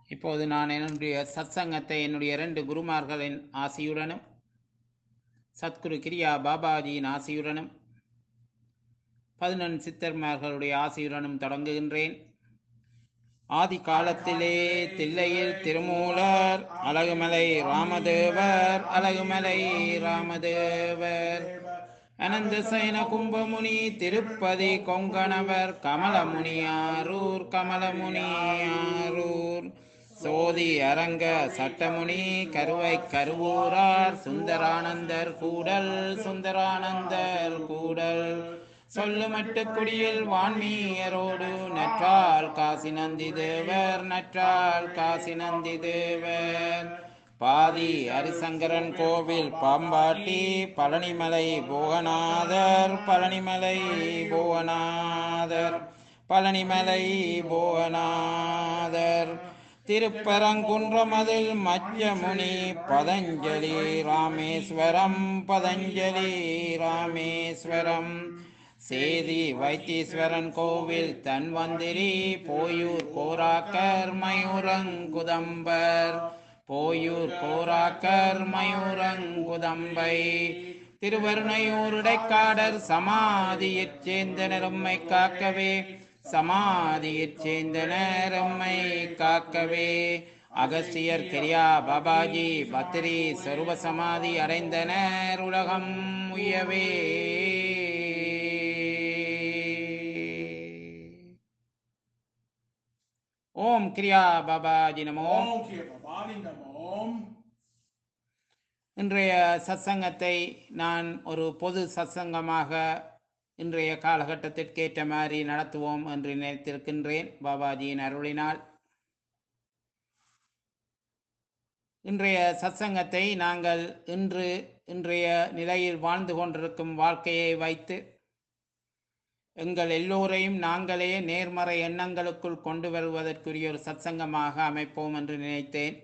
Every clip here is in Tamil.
இப்போது நான் என்னுடைய சத்சங்கத்தை என்னுடைய இரண்டு குருமார்களின் ஆசியுடனும் சத்குரு கிரியா பாபாஜியின் ஆசியுடனும் பதினொன்று சித்தர்மார்களுடைய ஆசியுடனும் தொடங்குகின்றேன் ஆதி காலத்திலே தில்லையில் திருமூலர் அழகுமலை ராமதேவர் அழகுமலை ராமதேவர் அனந்த சைன கும்பமுனி திருப்பதி கொங்கணவர் கமலமுனியாரூர் கமலமுனியாரூர் சோதி அரங்க சட்டமுனி கருவை கருவூரார் சுந்தரானந்தர் கூடல் சுந்தரானந்தர் கூடல் சொல்லுமட்டு குடியில் வான்மீயரோடு நற்றால் காசி நந்தி தேவர் நற்றால் காசி நந்தி தேவர் பாதி ஹரிசங்கரன் கோவில் பாம்பாட்டி பழனிமலை போகநாதர் பழனிமலை போகநாதர் பழனிமலை போகநாதர் திருப்பரங்குன்றமதில் மச்சமுனி பதஞ்சலி ராமேஸ்வரம் பதஞ்சலி ராமேஸ்வரம் சேதி வைத்தீஸ்வரன் கோவில் தன்வந்திரி போயூர் கோராக்கர் மயூரங்குதம்பர் போயூர் கோராக்கர் மயூரங்குதம்பை திருவருணையூருடைக்காடர் சமாதியைச் சேர்ந்தனர் உம்மை காக்கவே சமாதியைச் சேர்ந்தனர் உம்மை காக்கவே அகஸ்தியர் கிரியா பாபாஜி பத்ரி சொருப சமாதி அடைந்தனர் உலகம் உயவே ஓம் கிரியா பாபாஜி நமோ ஓம் கிரிய பவானி நமோம் இன்றைய சத்சங்கத்தை நான் ஒரு பொது சத்சங்கமாக இன்றைய காலகட்டத்திற்கேற்ற மாதிரி நடத்துவோம் என்று நினைத்திருக்கின்றேன் பாபாஜியின் அருளினால் இன்றைய சத்சங்கத்தை நாங்கள் இன்று இன்றைய நிலையில் வாழ்ந்து கொண்டிருக்கும் வாழ்க்கையை வைத்து எங்கள் எல்லோரையும் நாங்களே நேர்மறை எண்ணங்களுக்குள் கொண்டு வருவதற்குரிய ஒரு சத்சங்கமாக அமைப்போம் என்று நினைத்தேன்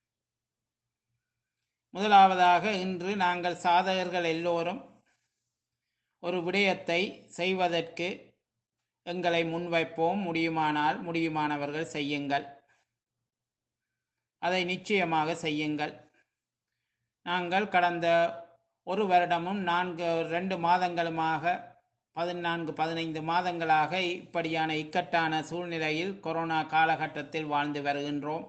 முதலாவதாக இன்று நாங்கள் சாதகர்கள் எல்லோரும் ஒரு விடயத்தை செய்வதற்கு எங்களை முன்வைப்போம் முடியுமானால் முடியுமானவர்கள் செய்யுங்கள் அதை நிச்சயமாக செய்யுங்கள் நாங்கள் கடந்த ஒரு வருடமும் நான்கு ரெண்டு மாதங்களுமாக பதினான்கு பதினைந்து மாதங்களாக இப்படியான இக்கட்டான சூழ்நிலையில் கொரோனா காலகட்டத்தில் வாழ்ந்து வருகின்றோம்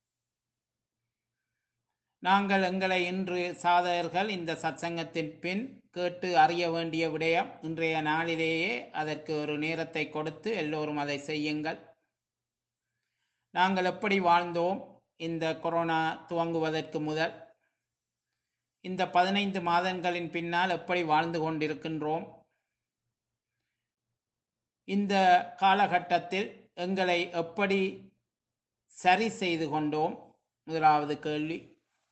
நாங்கள் எங்களை இன்று சாதகர்கள் இந்த சத்சங்கத்தின் பின் கேட்டு அறிய வேண்டிய விடயம் இன்றைய நாளிலேயே அதற்கு ஒரு நேரத்தை கொடுத்து எல்லோரும் அதை செய்யுங்கள் நாங்கள் எப்படி வாழ்ந்தோம் இந்த கொரோனா துவங்குவதற்கு முதல் இந்த பதினைந்து மாதங்களின் பின்னால் எப்படி வாழ்ந்து கொண்டிருக்கின்றோம் இந்த காலகட்டத்தில் எங்களை எப்படி சரி செய்து கொண்டோம் முதலாவது கேள்வி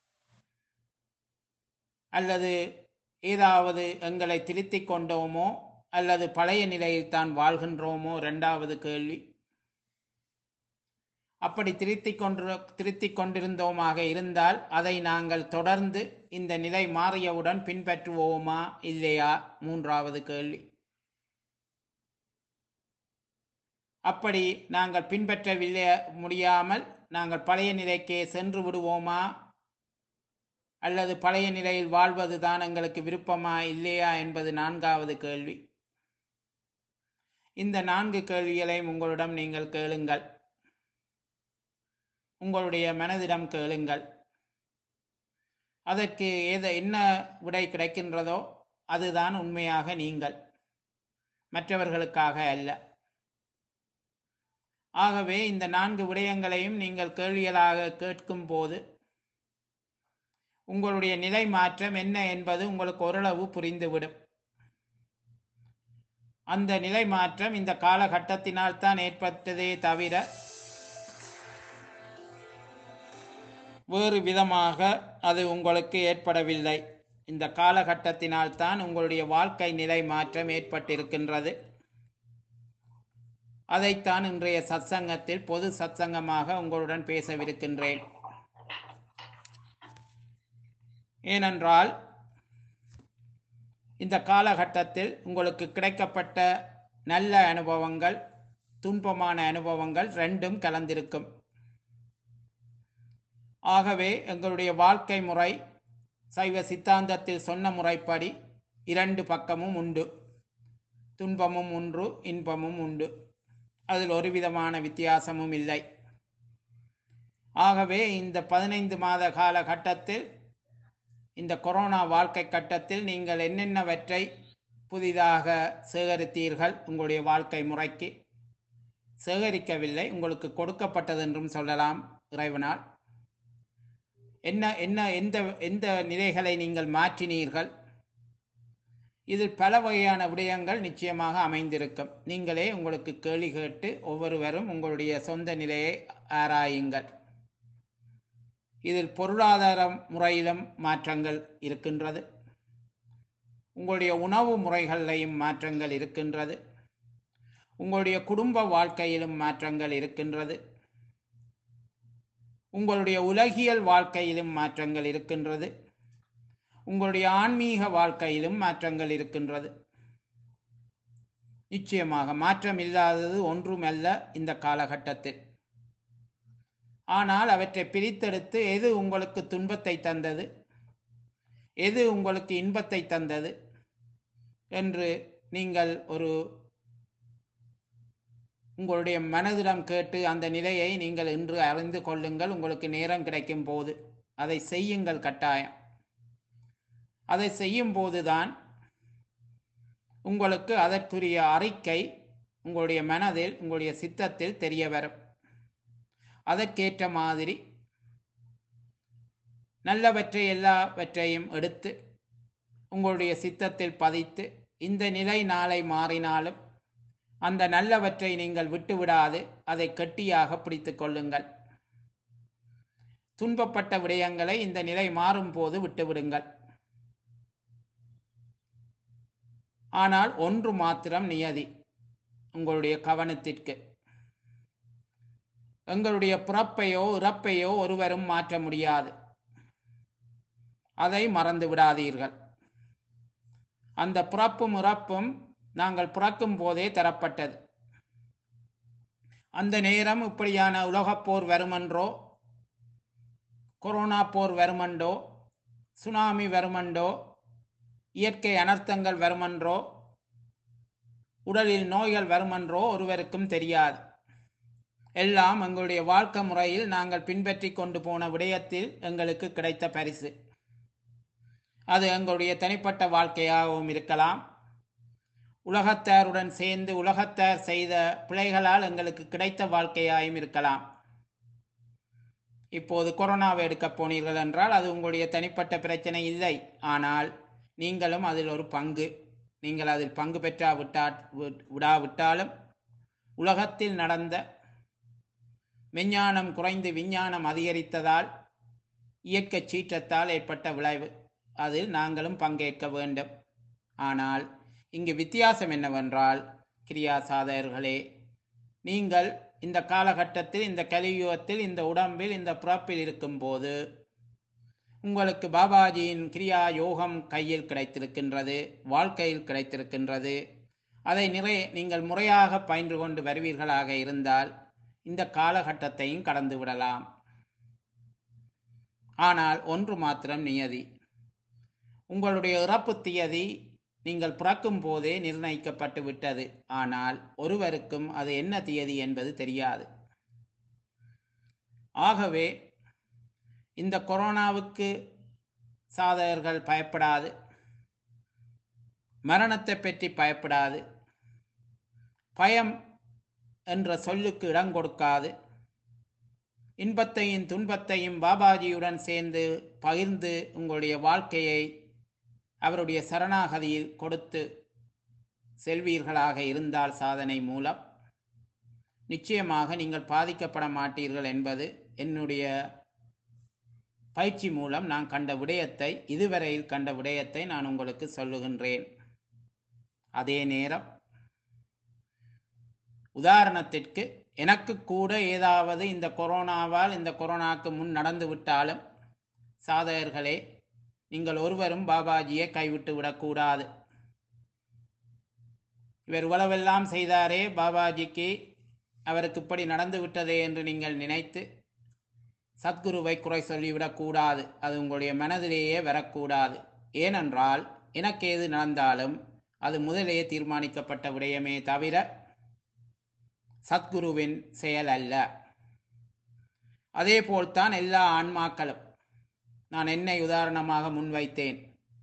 அல்லது ஏதாவது எங்களை திருத்திக் கொண்டோமோ அல்லது பழைய நிலையில் தான் வாழ்கின்றோமோ ரெண்டாவது கேள்வி அப்படி திருத்திக் கொண்டு திருத்திக் கொண்டிருந்தோமாக இருந்தால் அதை நாங்கள் தொடர்ந்து இந்த நிலை மாறியவுடன் பின்பற்றுவோமா இல்லையா மூன்றாவது கேள்வி அப்படி நாங்கள் பின்பற்றவில்லை முடியாமல் நாங்கள் பழைய நிலைக்கே சென்று விடுவோமா அல்லது பழைய நிலையில் வாழ்வது தான் எங்களுக்கு விருப்பமா இல்லையா என்பது நான்காவது கேள்வி இந்த நான்கு கேள்விகளையும் உங்களிடம் நீங்கள் கேளுங்கள் உங்களுடைய மனதிடம் கேளுங்கள் அதற்கு ஏத என்ன விடை கிடைக்கின்றதோ அதுதான் உண்மையாக நீங்கள் மற்றவர்களுக்காக அல்ல ஆகவே இந்த நான்கு விடயங்களையும் நீங்கள் கேள்விகளாக கேட்கும் போது உங்களுடைய நிலை மாற்றம் என்ன என்பது உங்களுக்கு ஓரளவு புரிந்துவிடும் அந்த நிலை மாற்றம் இந்த காலகட்டத்தினால் தான் ஏற்பட்டதே தவிர வேறு விதமாக அது உங்களுக்கு ஏற்படவில்லை இந்த காலகட்டத்தினால் தான் உங்களுடைய வாழ்க்கை நிலை மாற்றம் ஏற்பட்டிருக்கின்றது அதைத்தான் இன்றைய சத்சங்கத்தில் பொது சத்சங்கமாக உங்களுடன் பேசவிருக்கின்றேன் ஏனென்றால் இந்த காலகட்டத்தில் உங்களுக்கு கிடைக்கப்பட்ட நல்ல அனுபவங்கள் துன்பமான அனுபவங்கள் ரெண்டும் கலந்திருக்கும் ஆகவே எங்களுடைய வாழ்க்கை முறை சைவ சித்தாந்தத்தில் சொன்ன முறைப்படி இரண்டு பக்கமும் உண்டு துன்பமும் ஒன்று இன்பமும் உண்டு அதில் ஒரு விதமான வித்தியாசமும் இல்லை ஆகவே இந்த பதினைந்து மாத காலகட்டத்தில் இந்த கொரோனா வாழ்க்கை கட்டத்தில் நீங்கள் என்னென்னவற்றை புதிதாக சேகரித்தீர்கள் உங்களுடைய வாழ்க்கை முறைக்கு சேகரிக்கவில்லை உங்களுக்கு கொடுக்கப்பட்டது என்றும் சொல்லலாம் இறைவனால் என்ன என்ன எந்த எந்த நிலைகளை நீங்கள் மாற்றினீர்கள் இதில் பல வகையான விடயங்கள் நிச்சயமாக அமைந்திருக்கும் நீங்களே உங்களுக்கு கேள்வி கேட்டு ஒவ்வொருவரும் உங்களுடைய சொந்த நிலையை ஆராயுங்கள் இதில் பொருளாதார முறையிலும் மாற்றங்கள் இருக்கின்றது உங்களுடைய உணவு முறைகளிலையும் மாற்றங்கள் இருக்கின்றது உங்களுடைய குடும்ப வாழ்க்கையிலும் மாற்றங்கள் இருக்கின்றது உங்களுடைய உலகியல் வாழ்க்கையிலும் மாற்றங்கள் இருக்கின்றது உங்களுடைய ஆன்மீக வாழ்க்கையிலும் மாற்றங்கள் இருக்கின்றது நிச்சயமாக மாற்றம் இல்லாதது ஒன்றுமல்ல இந்த காலகட்டத்தில் ஆனால் அவற்றை பிரித்தெடுத்து எது உங்களுக்கு துன்பத்தை தந்தது எது உங்களுக்கு இன்பத்தை தந்தது என்று நீங்கள் ஒரு உங்களுடைய மனதிடம் கேட்டு அந்த நிலையை நீங்கள் இன்று அறிந்து கொள்ளுங்கள் உங்களுக்கு நேரம் கிடைக்கும் போது அதை செய்யுங்கள் கட்டாயம் அதை செய்யும் போதுதான் உங்களுக்கு அதற்குரிய அறிக்கை உங்களுடைய மனதில் உங்களுடைய சித்தத்தில் தெரிய வரும் அதற்கேற்ற மாதிரி நல்லவற்றை எல்லாவற்றையும் எடுத்து உங்களுடைய சித்தத்தில் பதித்து இந்த நிலை நாளை மாறினாலும் அந்த நல்லவற்றை நீங்கள் விட்டுவிடாது அதை கெட்டியாக பிடித்து கொள்ளுங்கள் துன்பப்பட்ட விடயங்களை இந்த நிலை மாறும் போது விட்டுவிடுங்கள் ஆனால் ஒன்று மாத்திரம் நியதி உங்களுடைய கவனத்திற்கு எங்களுடைய பிறப்பையோ இறப்பையோ ஒருவரும் மாற்ற முடியாது அதை மறந்து விடாதீர்கள் அந்த பிறப்பும் இறப்பும் நாங்கள் பிறக்கும் போதே தரப்பட்டது அந்த நேரம் இப்படியான உலகப் போர் வருமென்றோ கொரோனா போர் வருமென்றோ சுனாமி வருமென்றோ இயற்கை அனர்த்தங்கள் வருமென்றோ உடலில் நோய்கள் வருமென்றோ ஒருவருக்கும் தெரியாது எல்லாம் எங்களுடைய வாழ்க்கை முறையில் நாங்கள் பின்பற்றி கொண்டு போன விடயத்தில் எங்களுக்கு கிடைத்த பரிசு அது எங்களுடைய தனிப்பட்ட வாழ்க்கையாகவும் இருக்கலாம் உலகத்தாருடன் சேர்ந்து உலகத்தார் செய்த பிழைகளால் எங்களுக்கு கிடைத்த வாழ்க்கையாயும் இருக்கலாம் இப்போது கொரோனாவை எடுக்கப் போனீர்கள் என்றால் அது உங்களுடைய தனிப்பட்ட பிரச்சனை இல்லை ஆனால் நீங்களும் அதில் ஒரு பங்கு நீங்கள் அதில் பங்கு பெற்றா விட்டா விடாவிட்டாலும் உலகத்தில் நடந்த விஞ்ஞானம் குறைந்து விஞ்ஞானம் அதிகரித்ததால் இயற்கை சீற்றத்தால் ஏற்பட்ட விளைவு அதில் நாங்களும் பங்கேற்க வேண்டும் ஆனால் இங்கு வித்தியாசம் என்னவென்றால் கிரியா சாதகர்களே நீங்கள் இந்த காலகட்டத்தில் இந்த கலியுகத்தில் இந்த உடம்பில் இந்த பிறப்பில் இருக்கும்போது உங்களுக்கு பாபாஜியின் கிரியா யோகம் கையில் கிடைத்திருக்கின்றது வாழ்க்கையில் கிடைத்திருக்கின்றது அதை நிறைய நீங்கள் முறையாக பயின்று கொண்டு வருவீர்களாக இருந்தால் இந்த காலகட்டத்தையும் கடந்து விடலாம் ஆனால் ஒன்று மாத்திரம் நியதி உங்களுடைய இறப்பு தியதி நீங்கள் பிறக்கும் போதே நிர்ணயிக்கப்பட்டு விட்டது ஆனால் ஒருவருக்கும் அது என்ன தியதி என்பது தெரியாது ஆகவே இந்த கொரோனாவுக்கு சாதகர்கள் பயப்படாது மரணத்தை பற்றி பயப்படாது பயம் என்ற சொல்லுக்கு இடம் கொடுக்காது இன்பத்தையும் துன்பத்தையும் பாபாஜியுடன் சேர்ந்து பகிர்ந்து உங்களுடைய வாழ்க்கையை அவருடைய சரணாகதியில் கொடுத்து செல்வீர்களாக இருந்தால் சாதனை மூலம் நிச்சயமாக நீங்கள் பாதிக்கப்பட மாட்டீர்கள் என்பது என்னுடைய பயிற்சி மூலம் நான் கண்ட விடயத்தை இதுவரையில் கண்ட விடயத்தை நான் உங்களுக்கு சொல்லுகின்றேன் அதே நேரம் உதாரணத்திற்கு எனக்கு கூட ஏதாவது இந்த கொரோனாவால் இந்த கொரோனாக்கு முன் நடந்து விட்டாலும் சாதகர்களே நீங்கள் ஒருவரும் பாபாஜியை கைவிட்டு விடக்கூடாது இவர் இவ்வளவெல்லாம் செய்தாரே பாபாஜிக்கு அவருக்கு இப்படி நடந்து விட்டதே என்று நீங்கள் நினைத்து சத்குருவை குறை சொல்லிவிடக்கூடாது அது உங்களுடைய மனதிலேயே வரக்கூடாது ஏனென்றால் எனக்கு ஏது நடந்தாலும் அது முதலே தீர்மானிக்கப்பட்ட விடயமே தவிர சத்குருவின் செயல் அல்ல அதே போல்தான் எல்லா ஆன்மாக்களும் நான் என்னை உதாரணமாக முன்வைத்தேன்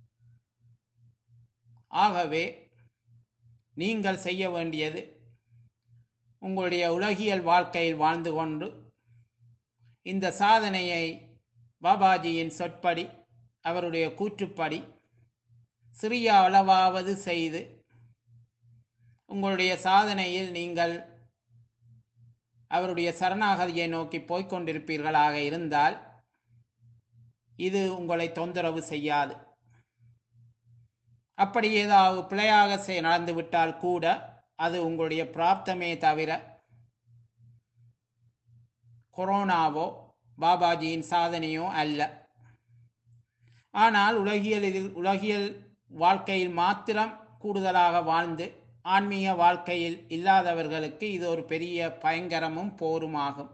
ஆகவே நீங்கள் செய்ய வேண்டியது உங்களுடைய உலகியல் வாழ்க்கையில் வாழ்ந்து கொண்டு இந்த சாதனையை பாபாஜியின் சொற்படி அவருடைய கூற்றுப்படி சிறிய அளவாவது செய்து உங்களுடைய சாதனையில் நீங்கள் அவருடைய சரணாகதியை நோக்கி போய்க் கொண்டிருப்பீர்களாக இருந்தால் இது உங்களை தொந்தரவு செய்யாது அப்படி ஏதாவது பிழையாக செய் நடந்துவிட்டால் கூட அது உங்களுடைய பிராப்தமே தவிர கொரோனாவோ பாபாஜியின் சாதனையோ அல்ல ஆனால் உலகியலில் உலகியல் வாழ்க்கையில் மாத்திரம் கூடுதலாக வாழ்ந்து ஆன்மீக வாழ்க்கையில் இல்லாதவர்களுக்கு இது ஒரு பெரிய பயங்கரமும் போருமாகும்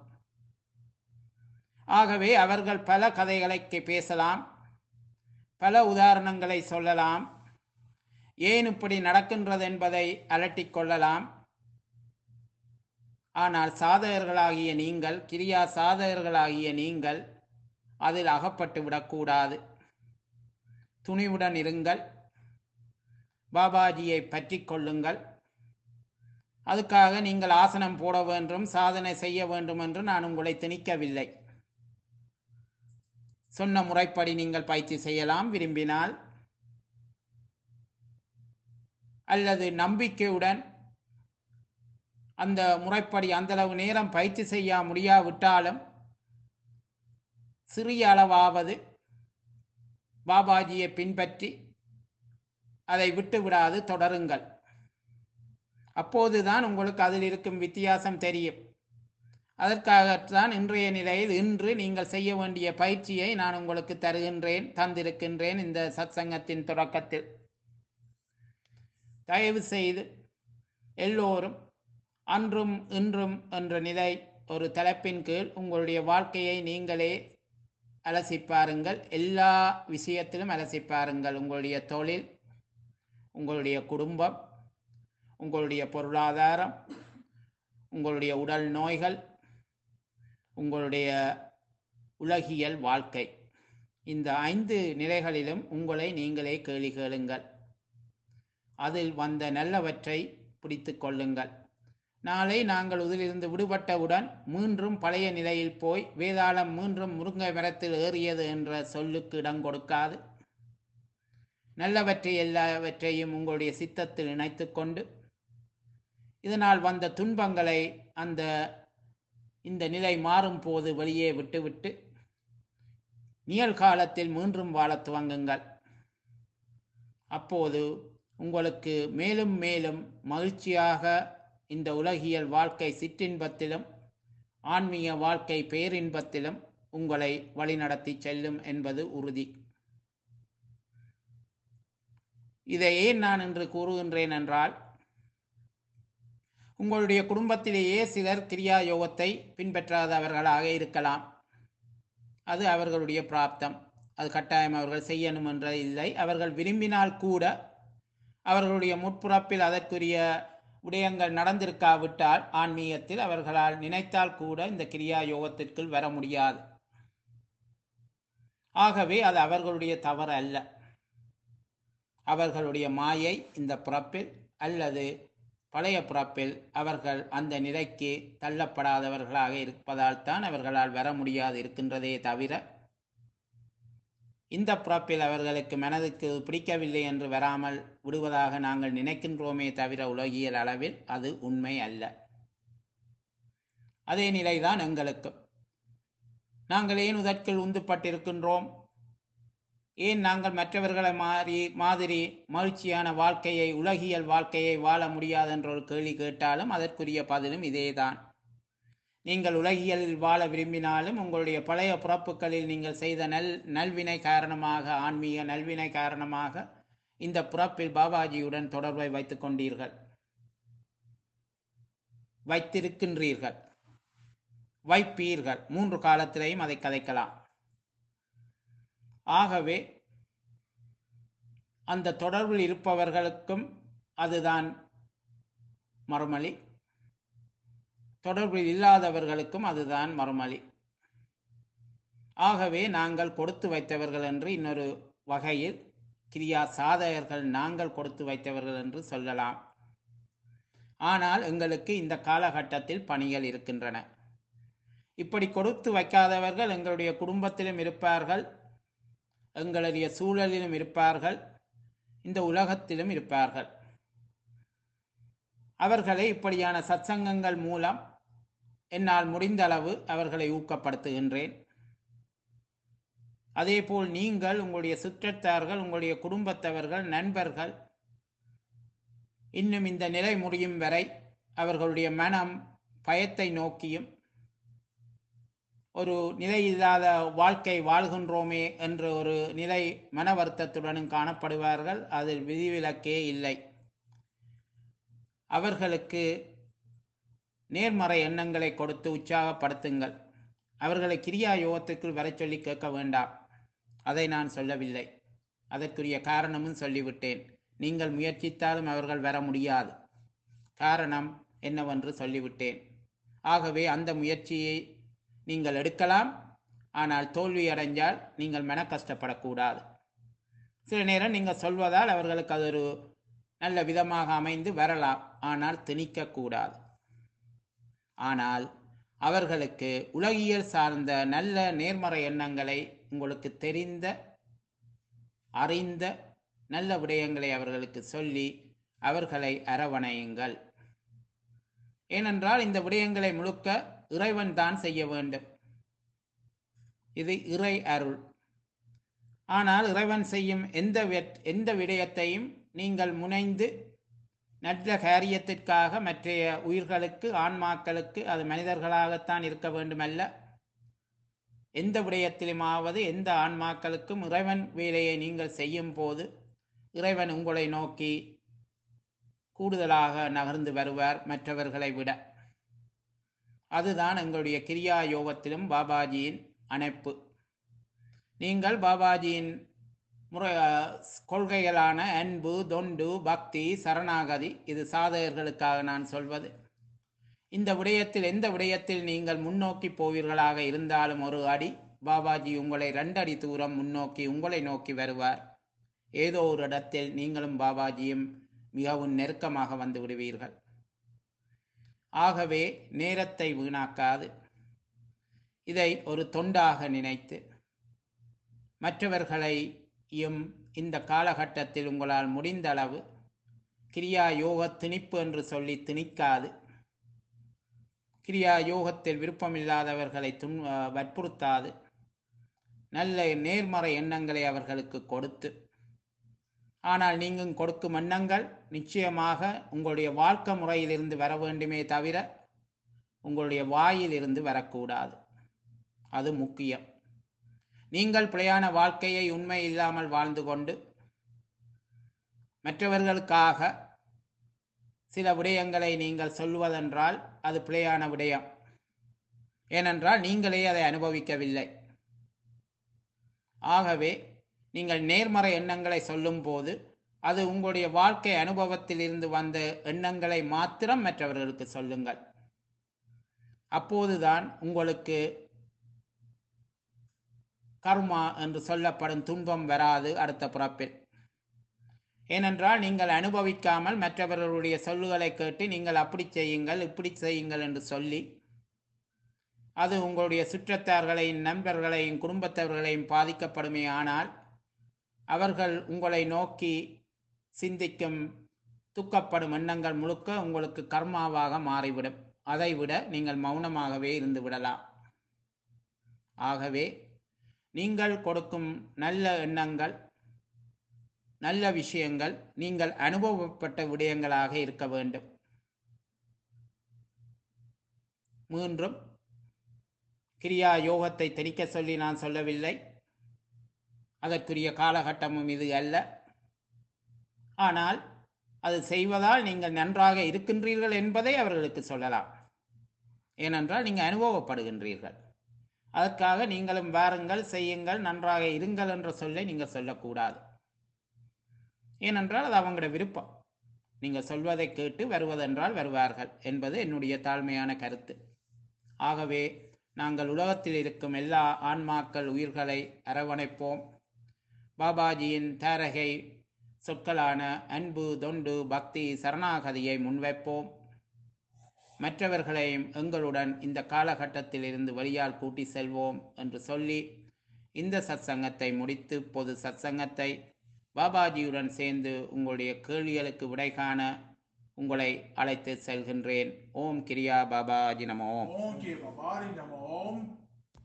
ஆகவே அவர்கள் பல கதைகளை கே- பேசலாம் பல உதாரணங்களை சொல்லலாம் ஏன் இப்படி நடக்கின்றது என்பதை அலட்டிக் கொள்ளலாம் ஆனால் சாதகர்களாகிய நீங்கள் கிரியா சாதகர்களாகிய நீங்கள் அதில் அகப்பட்டு விடக்கூடாது துணிவுடன் இருங்கள் பாபாஜியை பற்றி கொள்ளுங்கள் அதுக்காக நீங்கள் ஆசனம் போட வேண்டும் சாதனை செய்ய வேண்டும் என்று நான் உங்களை திணிக்கவில்லை சொன்ன முறைப்படி நீங்கள் பயிற்சி செய்யலாம் விரும்பினால் அல்லது நம்பிக்கையுடன் அந்த முறைப்படி அந்தளவு நேரம் பயிற்சி செய்ய முடியாவிட்டாலும் சிறிய அளவாவது பாபாஜியை பின்பற்றி அதை விட்டு விடாது தொடருங்கள் அப்போதுதான் உங்களுக்கு அதில் இருக்கும் வித்தியாசம் தெரியும் அதற்காகத்தான் இன்றைய நிலையில் இன்று நீங்கள் செய்ய வேண்டிய பயிற்சியை நான் உங்களுக்கு தருகின்றேன் தந்திருக்கின்றேன் இந்த சத்சங்கத்தின் தொடக்கத்தில் தயவு செய்து எல்லோரும் அன்றும் இன்றும் என்ற நிலை ஒரு தலைப்பின் கீழ் உங்களுடைய வாழ்க்கையை நீங்களே அலசி பாருங்கள் எல்லா விஷயத்திலும் அலசி பாருங்கள் உங்களுடைய தொழில் உங்களுடைய குடும்பம் உங்களுடைய பொருளாதாரம் உங்களுடைய உடல் நோய்கள் உங்களுடைய உலகியல் வாழ்க்கை இந்த ஐந்து நிலைகளிலும் உங்களை நீங்களே கேள்வி கேளுங்கள் அதில் வந்த நல்லவற்றை பிடித்து கொள்ளுங்கள் நாளை நாங்கள் இதிலிருந்து விடுபட்டவுடன் மீண்டும் பழைய நிலையில் போய் வேதாளம் மீண்டும் முருங்கை மரத்தில் ஏறியது என்ற சொல்லுக்கு இடம் கொடுக்காது நல்லவற்றை எல்லாவற்றையும் உங்களுடைய சித்தத்தில் இணைத்து கொண்டு இதனால் வந்த துன்பங்களை அந்த இந்த நிலை மாறும் போது வெளியே விட்டுவிட்டு நிகழ்காலத்தில் மீண்டும் வாழத் துவங்குங்கள் அப்போது உங்களுக்கு மேலும் மேலும் மகிழ்ச்சியாக இந்த உலகியல் வாழ்க்கை சிற்றின்பத்திலும் ஆன்மீக வாழ்க்கை பேரின்பத்திலும் உங்களை வழிநடத்தி செல்லும் என்பது உறுதி இதை ஏன் நான் இன்று கூறுகின்றேன் என்றால் உங்களுடைய குடும்பத்திலேயே சிலர் கிரியா யோகத்தை பின்பற்றாதவர்களாக இருக்கலாம் அது அவர்களுடைய பிராப்தம் அது கட்டாயம் அவர்கள் செய்யணும் என்ற இல்லை அவர்கள் விரும்பினால் கூட அவர்களுடைய முற்புறப்பில் அதற்குரிய விடயங்கள் நடந்திருக்காவிட்டால் ஆன்மீகத்தில் அவர்களால் நினைத்தால் கூட இந்த கிரியா யோகத்திற்குள் வர முடியாது ஆகவே அது அவர்களுடைய தவறு அல்ல அவர்களுடைய மாயை இந்த பிறப்பில் அல்லது பழைய பிறப்பில் அவர்கள் அந்த நிலைக்கு தள்ளப்படாதவர்களாக இருப்பதால் தான் அவர்களால் வர முடியாது இருக்கின்றதே தவிர இந்த பிறப்பில் அவர்களுக்கு மனதுக்கு பிடிக்கவில்லை என்று வராமல் விடுவதாக நாங்கள் நினைக்கின்றோமே தவிர உலகியல் அளவில் அது உண்மை அல்ல அதே நிலைதான் எங்களுக்கும் நாங்கள் ஏன் இதற்குள் உந்துப்பட்டிருக்கின்றோம் ஏன் நாங்கள் மற்றவர்களை மாறி மாதிரி மகிழ்ச்சியான வாழ்க்கையை உலகியல் வாழ்க்கையை வாழ முடியாது என்ற ஒரு கேள்வி கேட்டாலும் அதற்குரிய பதிலும் இதேதான் நீங்கள் உலகியலில் வாழ விரும்பினாலும் உங்களுடைய பழைய பிறப்புகளில் நீங்கள் செய்த நல் நல்வினை காரணமாக ஆன்மீக நல்வினை காரணமாக இந்த பிறப்பில் பாபாஜியுடன் தொடர்பை வைத்துக் கொண்டீர்கள் வைத்திருக்கின்றீர்கள் வைப்பீர்கள் மூன்று காலத்திலேயும் அதை கதைக்கலாம் ஆகவே அந்த தொடர்பில் இருப்பவர்களுக்கும் அதுதான் மறுமொழி தொடர்பில் இல்லாதவர்களுக்கும் அதுதான் மறுமொழி ஆகவே நாங்கள் கொடுத்து வைத்தவர்கள் என்று இன்னொரு வகையில் கிரியா சாதகர்கள் நாங்கள் கொடுத்து வைத்தவர்கள் என்று சொல்லலாம் ஆனால் எங்களுக்கு இந்த காலகட்டத்தில் பணிகள் இருக்கின்றன இப்படி கொடுத்து வைக்காதவர்கள் எங்களுடைய குடும்பத்திலும் இருப்பார்கள் எங்களுடைய சூழலிலும் இருப்பார்கள் இந்த உலகத்திலும் இருப்பார்கள் அவர்களை இப்படியான சத்சங்கங்கள் மூலம் என்னால் முடிந்த அளவு அவர்களை ஊக்கப்படுத்துகின்றேன் அதேபோல் நீங்கள் உங்களுடைய சுற்றத்தார்கள் உங்களுடைய குடும்பத்தவர்கள் நண்பர்கள் இன்னும் இந்த நிலை முடியும் வரை அவர்களுடைய மனம் பயத்தை நோக்கியும் ஒரு நிலை இல்லாத வாழ்க்கை வாழ்கின்றோமே என்ற ஒரு நிலை மன வருத்தத்துடனும் காணப்படுவார்கள் அதில் விதிவிலக்கே இல்லை அவர்களுக்கு நேர்மறை எண்ணங்களை கொடுத்து உற்சாகப்படுத்துங்கள் அவர்களை கிரியா யோகத்துக்குள் வர சொல்லி கேட்க வேண்டாம் அதை நான் சொல்லவில்லை அதற்குரிய காரணமும் சொல்லிவிட்டேன் நீங்கள் முயற்சித்தாலும் அவர்கள் வர முடியாது காரணம் என்னவென்று சொல்லிவிட்டேன் ஆகவே அந்த முயற்சியை நீங்கள் எடுக்கலாம் ஆனால் தோல்வி அடைஞ்சால் நீங்கள் மன கஷ்டப்படக்கூடாது சில நேரம் நீங்கள் சொல்வதால் அவர்களுக்கு அது ஒரு நல்ல விதமாக அமைந்து வரலாம் ஆனால் திணிக்கக்கூடாது ஆனால் அவர்களுக்கு உலகியல் சார்ந்த நல்ல நேர்மறை எண்ணங்களை உங்களுக்கு தெரிந்த அறிந்த நல்ல விடயங்களை அவர்களுக்கு சொல்லி அவர்களை அரவணையுங்கள் ஏனென்றால் இந்த விடயங்களை முழுக்க இறைவன் தான் செய்ய வேண்டும் இது இறை அருள் ஆனால் இறைவன் செய்யும் எந்த வெற்- எந்த விடயத்தையும் நீங்கள் முனைந்து நல்ல காரியத்திற்காக மற்றைய உயிர்களுக்கு ஆன்மாக்களுக்கு அது மனிதர்களாகத்தான் இருக்க வேண்டுமல்ல எந்த விடயத்திலுமாவது எந்த ஆன்மாக்களுக்கும் இறைவன் வேலையை நீங்கள் செய்யும் போது இறைவன் உங்களை நோக்கி கூடுதலாக நகர்ந்து வருவார் மற்றவர்களை விட அதுதான் எங்களுடைய கிரியா யோகத்திலும் பாபாஜியின் அணைப்பு நீங்கள் பாபாஜியின் முறை அஹ், கொள்கைகளான அன்பு தொண்டு பக்தி சரணாகதி இது சாதகர்களுக்காக நான் சொல்வது இந்த விடயத்தில் எந்த விடயத்தில் நீங்கள் முன்னோக்கி போவீர்களாக இருந்தாலும் ஒரு அடி பாபாஜி உங்களை ரெண்டடி தூரம் முன்னோக்கி உங்களை நோக்கி வருவார் ஏதோ ஒரு இடத்தில் நீங்களும் பாபாஜியும் மிகவும் நெருக்கமாக வந்து விடுவீர்கள் ஆகவே நேரத்தை வீணாக்காது இதை ஒரு தொண்டாக நினைத்து மற்றவர்களையும் இந்த காலகட்டத்தில் உங்களால் முடிந்த அளவு கிரியா யோக திணிப்பு என்று சொல்லி திணிக்காது கிரியா யோகத்தில் விருப்பமில்லாதவர்களை துன் அஹ் வற்புறுத்தாது நல்ல நேர்மறை எண்ணங்களை அவர்களுக்கு கொடுத்து ஆனால் நீங்கள் கொடுக்கும் எண்ணங்கள் நிச்சயமாக உங்களுடைய வாழ்க்கை முறையிலிருந்து வர வேண்டுமே தவிர உங்களுடைய வாயிலிருந்து வரக்கூடாது அது முக்கியம் நீங்கள் பிழையான வாழ்க்கையை உண்மை இல்லாமல் வாழ்ந்து கொண்டு மற்றவர்களுக்காக சில விடயங்களை நீங்கள் சொல்வதென்றால் அது பிழையான விடயம் ஏனென்றால் நீங்களே அதை அனுபவிக்கவில்லை ஆகவே நீங்கள் நேர்மறை எண்ணங்களை சொல்லும்போது அது உங்களுடைய வாழ்க்கை அனுபவத்தில் இருந்து வந்த எண்ணங்களை மாத்திரம் மற்றவர்களுக்கு சொல்லுங்கள் அப்போதுதான் உங்களுக்கு கர்மா என்று சொல்லப்படும் துன்பம் வராது அடுத்த பிறப்பில் ஏனென்றால் நீங்கள் அனுபவிக்காமல் மற்றவர்களுடைய சொல்லுகளை கேட்டு நீங்கள் அப்படி செய்யுங்கள் இப்படி செய்யுங்கள் என்று சொல்லி அது உங்களுடைய சுற்றத்தார்களையும் நண்பர்களையும் குடும்பத்தவர்களையும் பாதிக்கப்படுமே ஆனால் அவர்கள் உங்களை நோக்கி சிந்திக்கும் துக்கப்படும் எண்ணங்கள் முழுக்க உங்களுக்கு கர்மாவாக மாறிவிடும் அதைவிட நீங்கள் மௌனமாகவே இருந்து விடலாம் ஆகவே நீங்கள் கொடுக்கும் நல்ல எண்ணங்கள் நல்ல விஷயங்கள் நீங்கள் அனுபவப்பட்ட விடயங்களாக இருக்க வேண்டும் மீண்டும் கிரியா யோகத்தை திணிக்க சொல்லி நான் சொல்லவில்லை அதற்குரிய காலகட்டமும் இது அல்ல ஆனால் அது செய்வதால் நீங்கள் நன்றாக இருக்கின்றீர்கள் என்பதை அவர்களுக்கு சொல்லலாம் ஏனென்றால் நீங்கள் அனுபவப்படுகின்றீர்கள் அதற்காக நீங்களும் வாருங்கள் செய்யுங்கள் நன்றாக இருங்கள் என்ற சொல்லை நீங்கள் சொல்லக்கூடாது ஏனென்றால் அது அவங்களோட விருப்பம் நீங்கள் சொல்வதை கேட்டு வருவதென்றால் வருவார்கள் என்பது என்னுடைய தாழ்மையான கருத்து ஆகவே நாங்கள் உலகத்தில் இருக்கும் எல்லா ஆன்மாக்கள் உயிர்களை அரவணைப்போம் பாபாஜியின் தாரகை சொற்களான அன்பு தொண்டு பக்தி சரணாகதியை முன்வைப்போம் மற்றவர்களையும் எங்களுடன் இந்த காலகட்டத்தில் இருந்து வழியால் கூட்டி செல்வோம் என்று சொல்லி இந்த சத்சங்கத்தை முடித்து பொது சத்சங்கத்தை பாபாஜியுடன் சேர்ந்து உங்களுடைய கேள்விகளுக்கு விடை காண உங்களை அழைத்து செல்கின்றேன் ஓம் கிரியா பாபாஜி நம ஓம் ஓம் கே பபாரி நம ஓம்